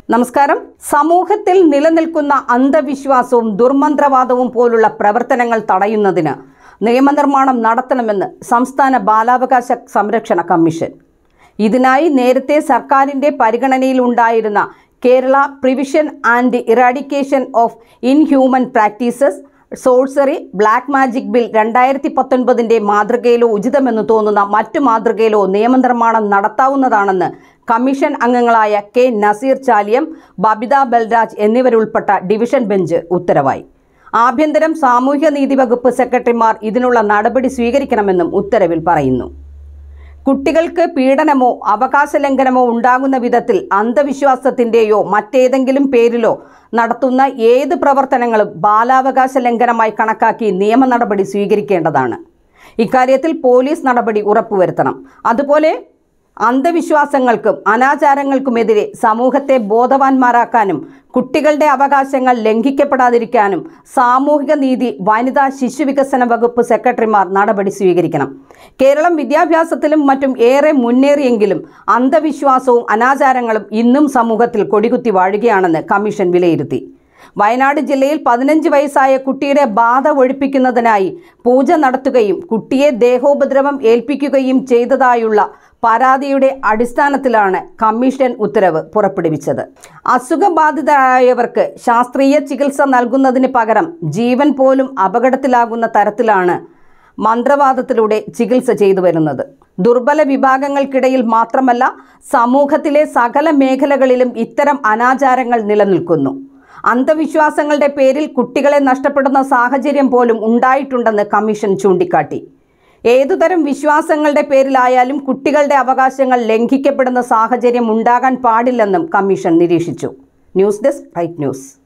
നമസ്കാരം സമൂഹത്തിൽ നിലനിൽക്കുന്ന അന്ധവിശ്വാസവും ദുർമന്ത്രവാദവും പോലുള്ള പ്രവർത്തനങ്ങൾ തടയുന്നതിന് നിയമനിർമ്മാണം നടത്തണമെന്ന് സംസ്ഥാന ബാലാവകാശ സംരക്ഷണ കമ്മീഷൻ ഇതിനായി നേരത്തെ സർക്കാരിന്റെ പരിഗണനയിൽ ഉണ്ടായിരുന്ന Kerala prevention and eradication of inhuman practices sorcery black magic bill രണ്ടായിരത്തി പത്തൊൻപതിൻ്റെ മാതൃകയിലോ ഉചിതമെന്ന് തോന്നുന്ന മറ്റു മാതൃകയിലോ നിയമനിർമ്മാണം നടത്താവുന്നതാണെന്ന് കമ്മീഷൻ അംഗങ്ങളായ കെ നസീർ ചാലിയം ബബിത ബൽരാജ് എന്നിവരുൾപ്പെട്ട ഡിവിഷൻ ബെഞ്ച് ഉത്തരവായി ആഭ്യന്തരം സാമൂഹ്യനീതി വകുപ്പ് സെക്രട്ടറിമാർ ഇതിനുള്ള നടപടി സ്വീകരിക്കണമെന്നും ഉത്തരവിൽ പറയുന്നു കുട്ടികൾക്ക് പീഡനമോ അവകാശ ലംഘനമോ ഉണ്ടാകുന്ന വിധത്തിൽ അന്ധവിശ്വാസത്തിൻ്റെയോ മറ്റേതെങ്കിലും പേരിലോ നടത്തുന്ന ഏത് പ്രവർത്തനങ്ങളും ബാലാവകാശ ലംഘനമായി കണക്കാക്കി നിയമ നടപടി സ്വീകരിക്കേണ്ടതാണ് ഇക്കാര്യത്തിൽ പോലീസ് നടപടി ഉറപ്പുവരുത്തണം അതുപോലെ അന്ധവിശ്വാസങ്ങൾക്കും അനാചാരങ്ങൾക്കുമെതിരെ സമൂഹത്തെ ബോധവാന്മാരാക്കാനും കുട്ടികളുടെ അവകാശങ്ങൾ ലംഘിക്കപ്പെടാതിരിക്കാനും സാമൂഹിക നീതി വനിതാ ശിശു വികസന വകുപ്പ് സെക്രട്ടറിമാർ നടപടി സ്വീകരിക്കണം കേരളം വിദ്യാഭ്യാസത്തിലും മറ്റും ഏറെ മുന്നേറിയെങ്കിലും അന്ധവിശ്വാസവും അനാചാരങ്ങളും ഇന്നും സമൂഹത്തിൽ കൊടികുത്തി വാഴുകയാണെന്ന് കമ്മീഷൻ വിലയിരുത്തി വയനാട് ജില്ലയിൽ പതിനഞ്ച് വയസ്സായ കുട്ടിയുടെ ബാധ ഒഴിപ്പിക്കുന്നതിനായി പൂജ നടത്തുകയും കുട്ടിയെ ദേഹോപദ്രവം ഏൽപ്പിക്കുകയും ചെയ്തതായുള്ള പരാതിയുടെ അടിസ്ഥാനത്തിലാണ് കമ്മീഷൻ ഉത്തരവ് പുറപ്പെടുവിച്ചത് അസുഖബാധിതരായവർക്ക് ശാസ്ത്രീയ ചികിത്സ നൽകുന്നതിന് പകരം ജീവൻ പോലും അപകടത്തിലാകുന്ന തരത്തിലാണ് മന്ത്രവാദത്തിലൂടെ ചികിത്സ ചെയ്തു വരുന്നത് ദുർബല വിഭാഗങ്ങൾക്കിടയിൽ മാത്രമല്ല സമൂഹത്തിലെ സകല മേഖലകളിലും ഇത്തരം അനാചാരങ്ങൾ നിലനിൽക്കുന്നു അന്ധവിശ്വാസങ്ങളുടെ പേരിൽ കുട്ടികളെ നഷ്ടപ്പെടുന്ന സാഹചര്യം പോലും ഉണ്ടായിട്ടുണ്ടെന്ന് കമ്മീഷൻ ചൂണ്ടിക്കാട്ടി ഏതുതരം വിശ്വാസങ്ങളുടെ പേരിലായാലും കുട്ടികളുടെ അവകാശങ്ങൾ ലംഘിക്കപ്പെടുന്ന സാഹചര്യം ഉണ്ടാകാൻ പാടില്ലെന്നും കമ്മീഷൻ നിരീക്ഷിച്ചു ന്യൂസ് ഡെസ്ക് റൈറ്റ് ന്യൂസ്